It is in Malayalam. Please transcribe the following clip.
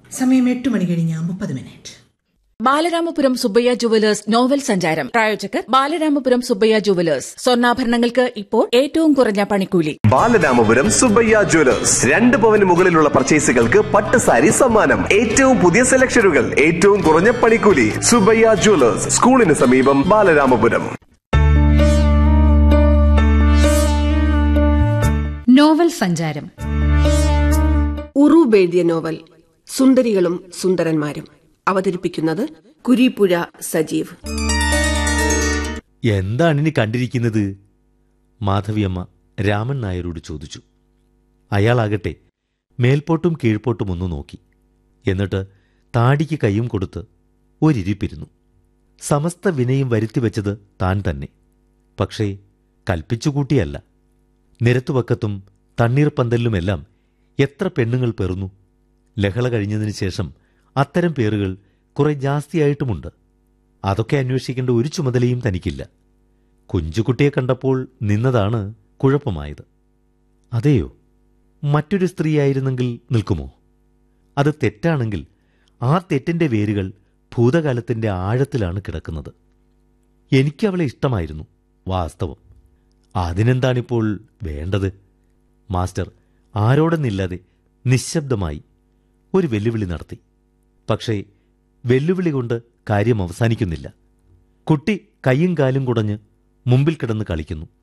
സമയം എട്ട് മണി കഴിഞ്ഞ് മുപ്പത് minute Balaramapuram Subbayya jewellers novel സഞ്ചാരം പ്രായോജകർ ബാലരാമപുരം സുബ്ബയ്യ ജുവലേഴ്സ് സ്വർണ്ണാഭരണങ്ങൾക്ക് ഇപ്പോൾ ഏറ്റവും കുറഞ്ഞ പണിക്കൂലി ബാലരാമപുരം സുബയ്യ ജ്വല്ലേഴ്സ് രണ്ട് പവന് മുകളിലുള്ള പർച്ചേസുകൾക്ക് പട്ട് സാരി സമ്മാനം ഏറ്റവും പുതിയ സെലക്ഷനുകൾ ഏറ്റവും കുറഞ്ഞ പണിക്കൂലി സുബയ്യ ജ്വല്ലേഴ്സ് സ്കൂളിന് സമീപം ബാലരാമപുരം നോവൽ സഞ്ചാരം ഉറൂബ് എഴുതിയ നോവൽ സുന്ദരികളും സുന്ദരന്മാരും അവതരിപ്പിക്കുന്നത് കുരീപ്പുഴ സജീവ് എന്താണ് ഇനി കണ്ടിരിക്കുന്നത് മാധവിയമ്മ രാമൻ നായരോട് ചോദിച്ചു അയാളാകട്ടെ മേൽപോട്ടും കീഴ്പോട്ടും ഒന്ന് നോക്കി എന്നിട്ട് താടിക്ക് കൈയും കൊടുത്ത് ഒരിരിപ്പിരുന്നു സമസ്ത വിനയും വരുത്തിവെച്ചത് താൻ തന്നെ പക്ഷേ കൽപ്പിച്ചുകൂട്ടിയല്ല നിരത്തുവക്കത്തും തണ്ണീർപ്പന്തലിലുമെല്ലാം എത്ര പെണ്ണുങ്ങൾ പെറുന്നു ലഹള കഴിഞ്ഞതിന് ശേഷം അത്തരം പേരുകൾ കുറെ ജാസ്തിയായിട്ടുമുണ്ട് അതൊക്കെ അന്വേഷിക്കേണ്ട ഒരു ചുമതലയും തനിക്കില്ല കുഞ്ചുകുട്ടിയെ കണ്ടപ്പോൾ നിന്നതാണ് കുഴപ്പമായത് അതെയോ മറ്റൊരു സ്ത്രീയായിരുന്നെങ്കിൽ നിൽക്കുമോ അത് തെറ്റാണെങ്കിൽ ആ തെറ്റിന്റെ വേരുകൾ ഭൂതകാലത്തിന്റെ ആഴത്തിലാണ് കിടക്കുന്നത് എനിക്കവളെ ഇഷ്ടമായിരുന്നു വാസ്തവം അതിനെന്താണിപ്പോൾ വേണ്ടത് മാസ്റ്റർ ആരോടെന്നില്ലാതെ നിശബ്ദമായി ഒരു വെല്ലുവിളി നടത്തി പക്ഷേ വെല്ലുവിളി കൊണ്ട് കാര്യം അവസാനിക്കുന്നില്ല കുട്ടി കൈയും കാലും കുടഞ്ഞ് മുമ്പിൽ കിടന്ന് കളിക്കുന്നു